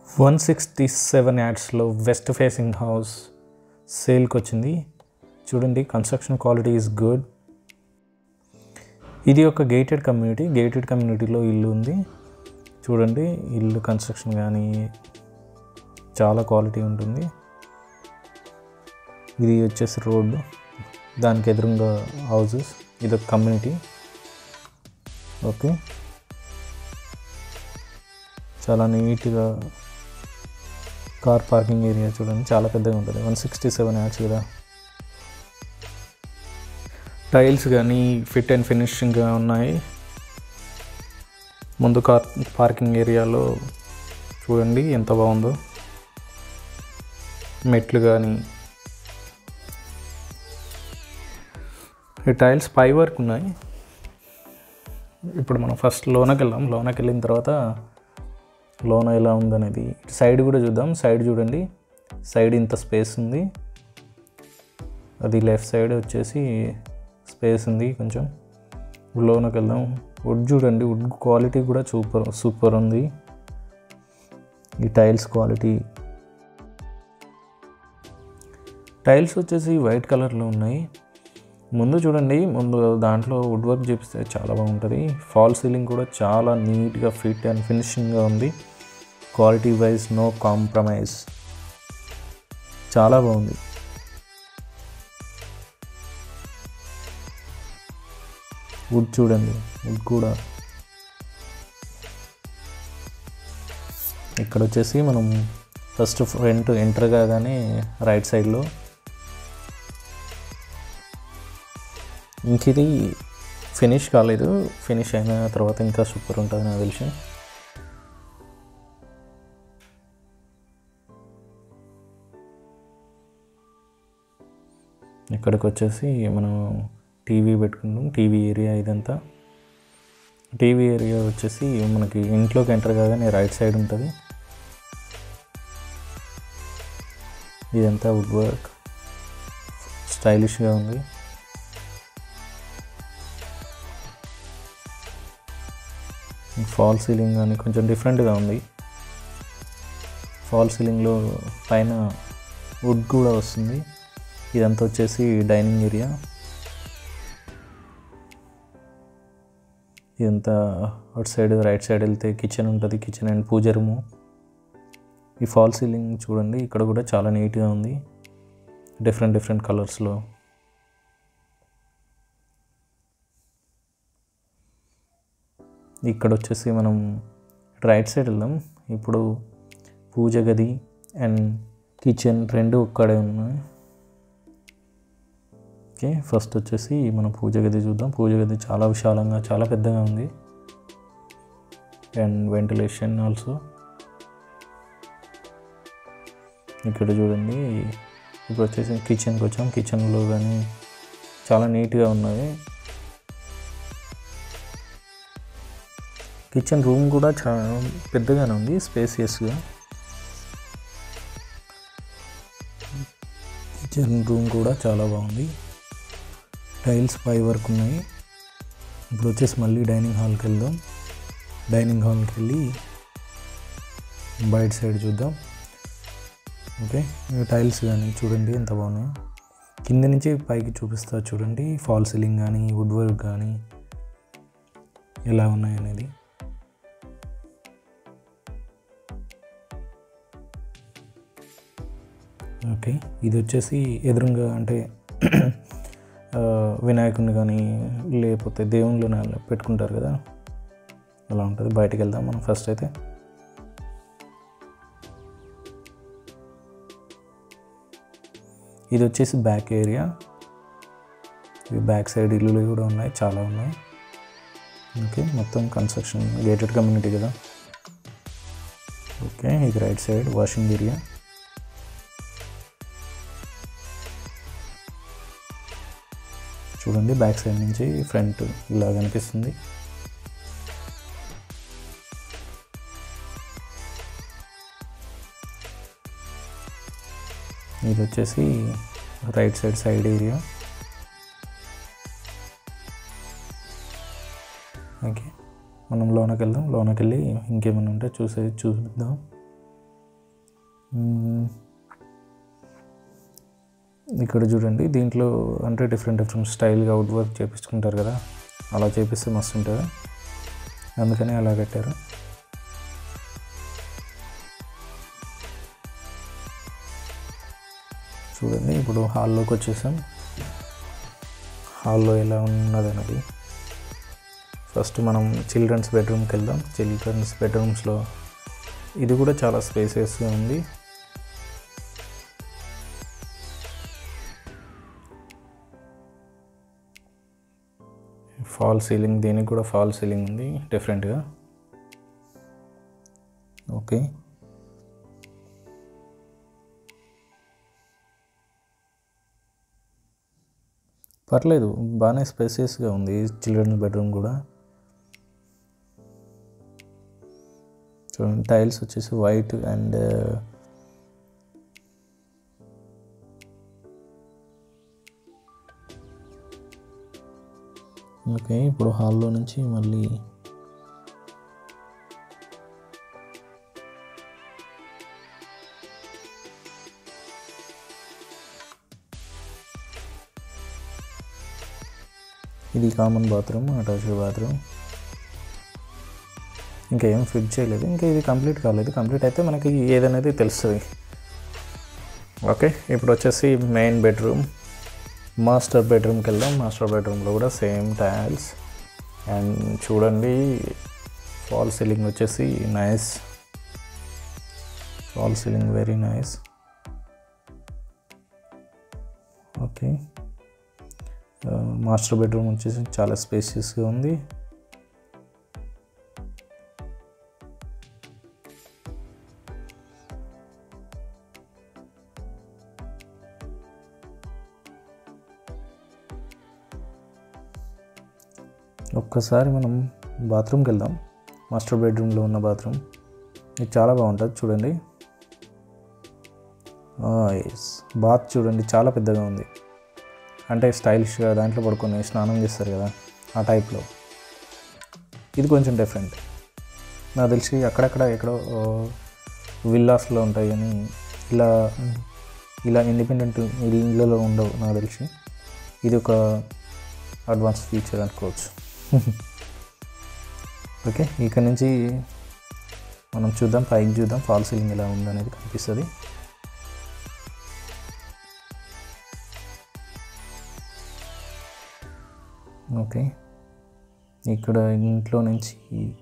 One sixty seven యాడ్స్లో west facing house సేల్కి వచ్చింది చూడండి కన్స్ట్రక్షన్ క్వాలిటీ ఈజ్ గుడ్ ఇది ఒక గేటెడ్ కమ్యూనిటీ గేటెడ్ కమ్యూనిటీలో ఇల్లు ఉంది చూడండి ఇల్లు కన్స్ట్రక్షన్ కానీ చాలా క్వాలిటీ ఉంటుంది ఇది వచ్చేసి రోడ్డు దానికి ఎదురుగా హౌసెస్ ఇది ఒక కమ్యూనిటీ ఓకే చాలా నీట్గా కార్ పార్కింగ్ ఏరియా చూడండి చాలా పెద్దగా ఉంటుంది వన్ సిక్స్టీ సెవెన్ యాడ్స్ కదా టైల్స్ కానీ ఫిట్ అండ్ ఫినిషింగ్గా ఉన్నాయి ముందు కార్ పార్కింగ్ ఏరియాలో చూడండి ఎంత బాగుందో మెట్లు కానీ ఈ టైల్స్ పై వరకు ఉన్నాయి ఇప్పుడు మనం ఫస్ట్ లోనకి వెళ్ళాం లోనకి వెళ్ళిన తర్వాత లోన ఎలా ఉందనేది సైడ్ కూడా చూద్దాం సైడ్ చూడండి సైడ్ ఇంత స్పేస్ ఉంది అది లెఫ్ట్ సైడ్ వచ్చేసి స్పేస్ ఉంది కొంచెం లోనకి వెళ్దాం వుడ్ చూడండి వుడ్ క్వాలిటీ కూడా సూపర్ సూపర్ ఉంది ఈ టైల్స్ క్వాలిటీ టైల్స్ వచ్చేసి వైట్ కలర్లో ఉన్నాయి ముందు చూడండి ముందు దాంట్లో వుడ్ వర్క్ చేపిస్తే చాలా బాగుంటుంది ఫాల్ సీలింగ్ కూడా చాలా నీట్గా ఫిట్ అండ్ ఫినిషింగ్గా ఉంది క్వాలిటీ వైజ్ నో కాంప్రమైజ్ చాలా బాగుంది వుడ్ చూడండి వుడ్ కూడా ఇక్కడ వచ్చేసి మనం ఫస్ట్ ఫ్రంట్ ఎంటర్ కాగానే రైట్ సైడ్లో ఇంక ఇది ఫినిష్ కాలేదు ఫినిష్ అయిన తర్వాత ఇంకా సూపర్ ఉంటుంది నాకు తెలిసి ఇక్కడికి వచ్చేసి మనం టీవీ పెట్టుకుంటాం టీవీ ఏరియా ఇదంతా టీవీ ఏరియా వచ్చేసి మనకి ఇంట్లోకి ఎంటర్ కాగానే రైట్ సైడ్ ఉంటుంది ఇదంతా వుడ్ వర్క్ స్టైలిష్గా ఉంది ఫాల్ సీలింగ్ కానీ కొంచెం డిఫరెంట్గా ఉంది ఫాల్ సీలింగ్లో పైన వుడ్ కూడా వస్తుంది ఇదంతా వచ్చేసి డైనింగ్ ఏరియా ఇదంతా అటు సైడ్ రైట్ సైడ్ వెళ్తే కిచెన్ ఉంటుంది కిచెన్ అండ్ పూజ రూము ఈ ఫాల్ సీలింగ్ చూడండి ఇక్కడ కూడా చాలా నీట్గా ఉంది డిఫరెంట్ డిఫరెంట్ కలర్స్లో ఇక్కడ వచ్చేసి మనం రైట్ సైడ్ వెళ్దాం ఇప్పుడు పూజ గది అండ్ కిచెన్ రెండు ఒక్కడే ఉన్నాయి ఓకే ఫస్ట్ వచ్చేసి మనం పూజ గది చూద్దాం పూజ గది చాలా విశాలంగా చాలా పెద్దగా ఉంది అండ్ వెంటిలేషన్ ఆల్సో ఇక్కడ చూడండి ఇప్పుడు వచ్చేసి కిచెన్కి వచ్చాం కిచెన్లో కానీ చాలా నీట్గా ఉన్నది కిచెన్ రూమ్ కూడా చాలా పెద్దగానే ఉంది స్పేసియస్గా కిచెన్ రూమ్ కూడా చాలా బాగుంది టైల్స్ పై వరకు ఉన్నాయి ఇప్పుడు వచ్చేసి మళ్ళీ డైనింగ్ హాల్కి వెళ్దాం డైనింగ్ హాల్కి వెళ్ళి బయట సైడ్ చూద్దాం ఓకే టైల్స్ కానీ చూడండి ఎంత బాగున్నాయి కింద నుంచి పైకి చూపిస్తా చూడండి ఫాల్ సీలింగ్ కానీ వుడ్ వర్క్ కానీ ఎలా ఉన్నాయి అనేది ఓకే ఇది వచ్చేసి ఎదురుగా అంటే వినాయకుడిని కానీ లేకపోతే దేవుళ్ళు పెట్టుకుంటారు కదా అలా ఉంటుంది బయటికి వెళ్దాం మనం ఫస్ట్ అయితే ఇది వచ్చేసి బ్యాక్ ఏరియా ఇది బ్యాక్ సైడ్ ఇల్లులు కూడా ఉన్నాయి చాలా ఉన్నాయి ఓకే మొత్తం కన్స్ట్రక్షన్ గేటెడ్ కమ్యూనిటీ కదా ఓకే ఇది రైట్ సైడ్ వాషింగ్ ఏరియా చూడండి బ్యాక్ సైడ్ నుంచి ఫ్రంట్ ఇలా కనిపిస్తుంది ఇది వచ్చేసి right side side area okay మనం లోనకి వెళ్దాం లోనకి వెళ్ళి ఇంకేమైనా ఉంటే చూసే చూద్దాం మ్మ్. ఇక్కడ చూడండి దీంట్లో అంటే డిఫరెంట్ డిఫరెంట్ స్టైల్గా అవుట్ వర్క్ చేపించుకుంటారు కదా అలా చేపిస్తే మస్తు ఉంటుంది అందుకని అలా కట్టారు చూడండి ఇప్పుడు హాల్లోకి వచ్చేసాం హాల్లో ఎలా ఉన్నది అనేది ఫస్ట్ మనం చిల్డ్రన్స్ బెడ్రూమ్కి వెళ్దాం చిల్డ్రన్స్ బెడ్రూమ్స్లో ఇది కూడా చాలా స్పేసెస్గా ఉంది ఫాల్ సీలింగ్ దీనికి కూడా ఫాల్ సీలింగ్ ఉంది డిఫరెంట్గా ఓకే పర్లేదు బాగానే స్పేసియస్గా ఉంది చిల్డ్రన్ బెడ్రూమ్ కూడా చూడండి టైల్స్ వచ్చేసి వైట్ అండ్ ఓకే ఇప్పుడు హాల్లో నుంచి మళ్ళీ ఇది కామన్ బాత్రూమ్ అటాచ్డ్ బాత్రూమ్ ఇంకా ఏం ఫిట్ చేయలేదు ఇంకా ఇది కంప్లీట్ కాలేదు కంప్లీట్ అయితే మనకి ఏదనేది తెలుస్తుంది ఓకే ఇప్పుడు వచ్చేసి మెయిన్ బెడ్రూమ్ మాస్టర్ బెడ్రూమ్కి వెళ్దాం మాస్టర్ బెడ్రూమ్లో కూడా సేమ్ టైల్స్ అండ్ చూడండి ఫాల్ సీలింగ్ వచ్చేసి nice fall ceiling very nice okay master bedroom వచ్చేసి చాలా స్పేసియస్గా ఉంది ఒక్కసారి మనం బాత్రూమ్కి వెళ్దాం మాస్టర్ బెడ్రూమ్లో ఉన్న బాత్రూమ్ ఇది చాలా బాగుంటుంది చూడండి ఎస్ బాత్ చూడండి చాలా పెద్దగా ఉంది అంటే స్టైలిష్గా దాంట్లో పడుకొని స్నానం చేస్తారు కదా ఆ టైప్లో ఇది కొంచెం డిఫరెంట్ నాకు తెలిసి అక్కడక్కడ ఎక్కడో విల్లాస్లో ఉంటాయి కానీ ఇలా ఇలా ఇండిపెండెంట్ ఇళ్ళలో ఉండవు నాకు తెలిసి ఇది ఒక అడ్వాన్స్ ఫీచర్ అనుకోవచ్చు ఓకే ఇక్కడ నుంచి మనం చూద్దాం పైకి చూద్దాం ఫాల్ సీలింగ్ ఎలా ఉందనేది కనిపిస్తుంది ఓకే ఇక్కడ ఇంట్లో నుంచి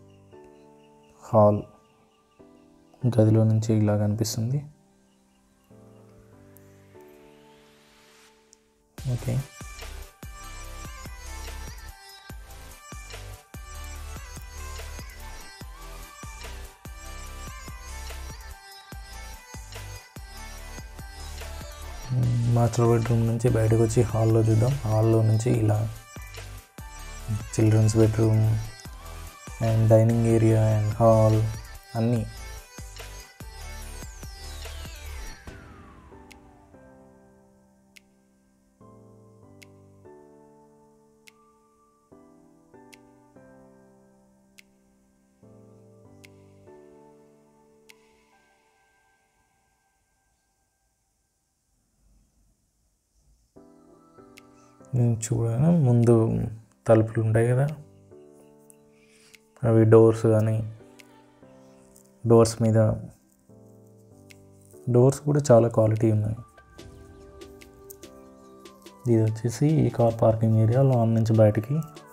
హాల్ గదిలో నుంచి ఇలా కనిపిస్తుంది ఓకే మాస్టర్ బెడ్రూమ్ నుంచి బయటకు వచ్చి హాల్లో చూద్దాం హాల్లో నుంచి ఇలా children's bedroom and dining area and hall అన్నీ చూడగా ముందు తలుపులు ఉంటాయి కదా అవి డోర్స్ కానీ డోర్స్ మీద డోర్స్ కూడా చాలా క్వాలిటీ ఉన్నాయి ఇది వచ్చేసి ఈ కార్ పార్కింగ్ ఏరియా లాన్ నుంచి బయటికి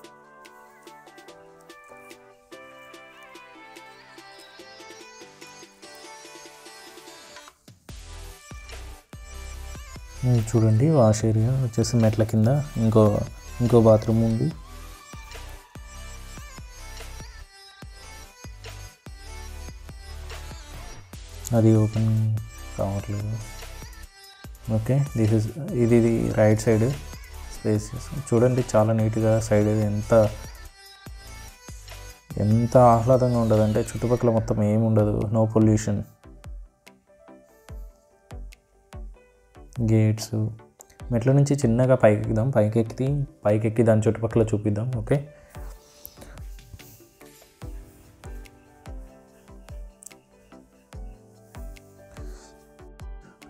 ఉమ్, చూడండి వాష్ ఏరియా వచ్చేసి మెట్ల కింద ఇంకో ఇంకో బాత్రూమ్ ఉంది అది ఓపెన్ కావట్లేదు ఓకే దిస్ ఇస్ ఇది ఇది రైట్ సైడ్ స్పేసెస్ చూడండి చాలా నీట్గా సైడ్ ఎంత ఎంత ఆహ్లాదంగా ఉండదంటే చుట్టుపక్కల మొత్తం ఏమి ఉండదు నో పొల్యూషన్ గేట్స్ మెట్ల నుంచి చిన్నగా పైకి ఎక్కుదాం పైకి ఎక్కి పైకి ఎక్కి దాని చుట్టుపక్కల చూపిద్దాం ఓకే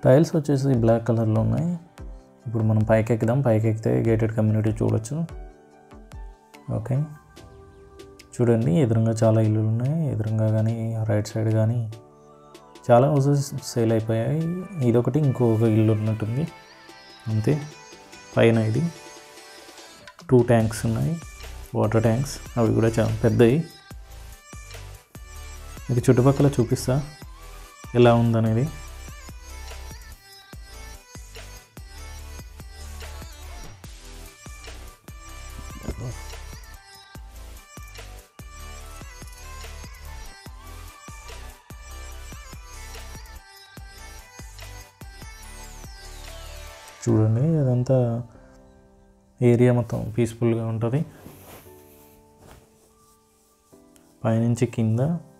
టైల్స్ వచ్చేసి బ్లాక్ కలర్లో ఉన్నాయి ఇప్పుడు మనం పైకి ఎక్కుదాం పైకి ఎక్కితే గేటెడ్ కమ్యూనిటీ చూడొచ్చు ఓకే చూడండి ఎదురుగా చాలా ఇల్లులు ఉన్నాయి ఎదురుగా కానీ రైట్ సైడ్ కానీ చాలా హౌసెస్ సేల్ అయిపోయాయి ఇదొకటి ఇంకొక ఇల్లు ఉన్నట్టుంది అంతే పైన ఇది టూ ట్యాంక్స్ ఉన్నాయి వాటర్ ట్యాంక్స్ అవి కూడా చాలా పెద్దవి ఇది చుట్టుపక్కల చూపిస్తా ఎలా ఉందనేది చూడండి అదంతా ఏరియా మొత్తం పీస్ఫుల్గా ఉంటుంది పైనుంచి కింద